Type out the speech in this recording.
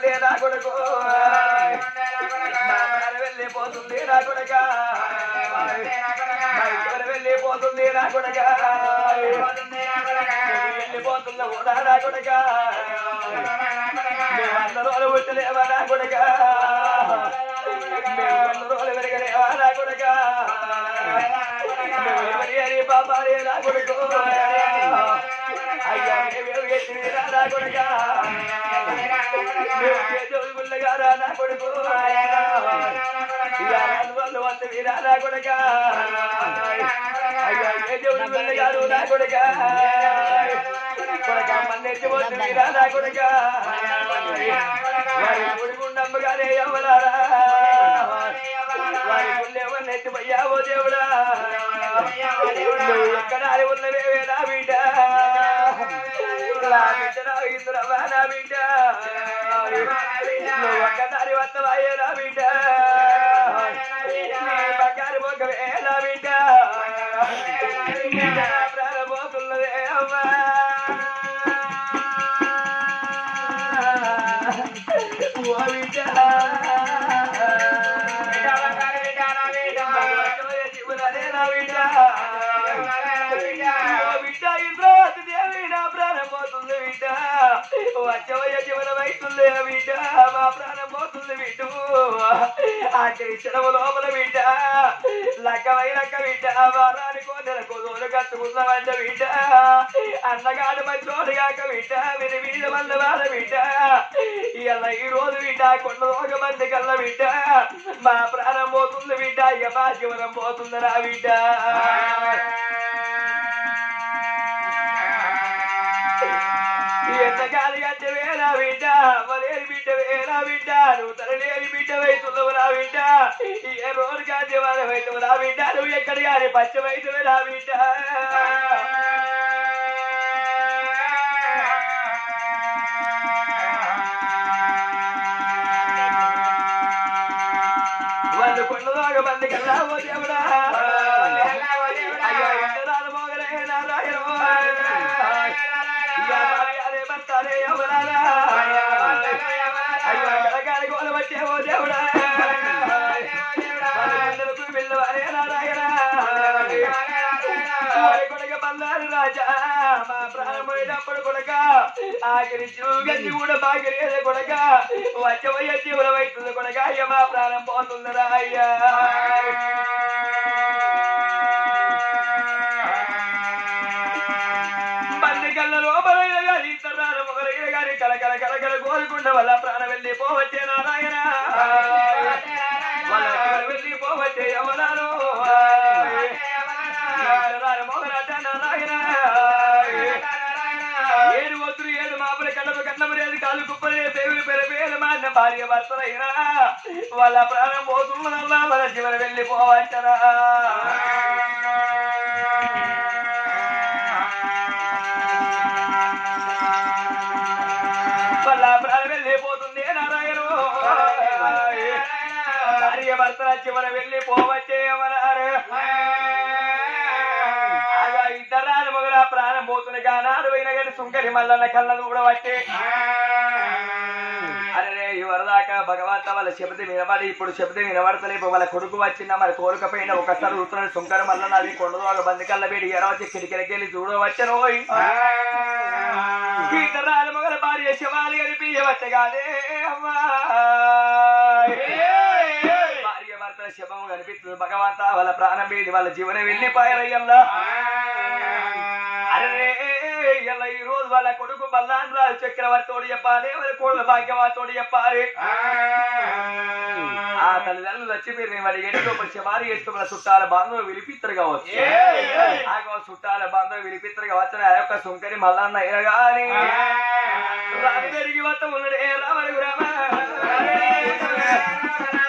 వెళ్ళిపోతుంది నా కొడుకు మా ప్రాణ వెళ్ళిపోతుంది నా కొడుక మా ఇద్దరు వెళ్ళిపోతుంది నా కొడుక వెళ్ళిపోతున్న కూడా నా కొడుక మేమందరూ వచ్చలేవా నా కొడుక మేమందరూ వెరగలేవా నా కొడుక మేము ఎవరి అని పాపాలే నా కొడుకు అయ్యా మేము ఎత్తిరా నా కొడుక మేము చేతులు గుల్లగారా నా కొడుకు ఇయ్యాల వాళ్ళు వంత వీరా నా కొడుక అయ్యా ఏ దేవుడు గుల్లగారు నా కొడుక కొడుక మన్నెత్తి పోతు వీరా నా కొడుక వారి కొడుకుండమ్మగానే ఎవరారా వారి గుళ్ళేమన్నా ఎత్తిపోయావో దేవుడా నువ్వు ఎక్కడ అని ఉన్నవేవే నా బిడ్డ నా బిడ్డ నా ఇంద్రవా నా బిడ్డ నువ్వు ఒక్కసారి వత్తవాయే నా బిడ్డ నీ బంగారు మొగ్గవే నా బిడ్డ బిడ్డ నా ప్రాణపోతున్నదే అమ్మా ఓ బిడ్డ భగవంతుడే జీవులనే నా బిడ్డ ఓ బిడ్డ ఇంద్రావతి దేవి నా ప్రాణం పోతుంది బిడ్డ వచ్చవయ్య జీవనమైతుంది బిడ్డ మా ప్రాణం పోతుంది బిడ్డ ఆఖరి క్షణము లోపల బిడ్డ లక్కవై లక్క బిడ్డ వారానికి నెలకు రోజు కట్టుకున్నామంట బిడ్డ అన్నగాడు మంచోడు కాక బిడ్డ విని వీళ్ళ వల్ల వాళ్ళ బిడ్డ ఇలా ఈ రోజు బిడ్డ కొండ రోగ మంది కల్ల బిడ్డ మా ప్రాణం పోతుంది బిడ్డ ఇక మా జీవనం పోతుందిరా బిడ్డ ఎంతకాలి అంటే వేరా బిడ్డ మలేని బిడ్డ వేరా బిడ్డ నువ్వు తరలేని బిడ్డ వయసులో రా బిడ్డ ఏ రోజు కాదు వాళ్ళ వయసు రా బిడ్డ నువ్వు ఎక్కడ కానీ పచ్చ వయసు రా బిడ్డ వాళ్ళు కొండదాగ మంది కల్లా ఓ దేవుడా అయ్యో ఎంతరాలు మోగలే నారాయణ అదే భర్తలే ఎవరారా అయ్యో కలకాలి గోల వచ్చే ఓ దేవుడా వాళ్ళందరికీ పిల్లవారే నారాయణ వారి కొడుక బంగారు రాజా మా ప్రాణం పోయేటప్పుడు కొడక ఆఖరి గంజి కూడా బాగిరేదే కొడక వచ్చవయ్య జీవుల అవుతుంది కొడక అయ్య మా ప్రాణం పోతుందిరా అయ్యా బంది కళ్ళ లోపలైన గాని ఇతరాలు మొగలైన గాని కలకల కలకల కోరుకుంట వల్ల ప్రాణం వెళ్ళి పోవచ్చే నారాయణ వాళ్ళ ప్రాణం వెళ్ళి పోవచ్చే ఎవరాను మొగలట నారాయణ ఏడు వద్దులు ఏడు మాపుల కన్నపు కన్నపు లేదు కాలు కుప్పలే దేవుని పెర పేరు మాన్న భార్య భర్తలైనా వాళ్ళ ప్రాణం పోతున్నదల్లా వాళ్ళ జీవన వెళ్ళిపోవచ్చరా వాళ్ళ ప్రాణం వెళ్ళిపోతుంది నారాయణ భార్య భర్తల చివర వెళ్ళిపోవచ్చే అమరారు ఆగా ఇద్దరాలు మొగల ప్రాణం పోతుంది కానాడు అయిన గడి సుంకరి మల్లన్న కళ్ళను కూడా పట్టి అరే ఇవరదాకా భగవంత వాళ్ళ శబ్దం వినబడి ఇప్పుడు శబ్దం వినబడతలేదు వాళ్ళ కొడుకు వచ్చిందా మరి కోరికపోయినా ఒకసారి చూస్తున్నాడు సుంకర మల్లన్న అది కొండదు ఒక బంది కళ్ళ వేడి ఎరవచ్చి కిటికీలకి వెళ్ళి చూడవచ్చను ఇద్దరాలు మొగల భార్య శివాలి కనిపించవచ్చగానే అమ్మా భార్య భర్తల శవం కనిపిస్తుంది భగవంత వాళ్ళ ప్రాణం వేడి వాళ్ళ జీవనం వెళ్ళిపోయారయ్యల్లా అరే ఇలా ఈ రోజు వాళ్ళ కొడుకు బల్లాన్ రాజు చక్రవర్తితోడు చెప్పాలి వాళ్ళ కోళ్ళ భాగ్యవాతోడు చెప్పాలి ఆ తల్లిదండ్రులు చచ్చిపోయి మరి ఎన్నో శమారి చేస్తూ వాళ్ళ చుట్టాల బాంధవ విలిపిత్తరు కావచ్చు ఆ చుట్టాల బాంధవ విలిపిత్తరు కావచ్చు ఆ యొక్క సుంకరి మల్లన్న ఎరగాని రాని పెరిగి వత్త ఉన్నడే రామని రామ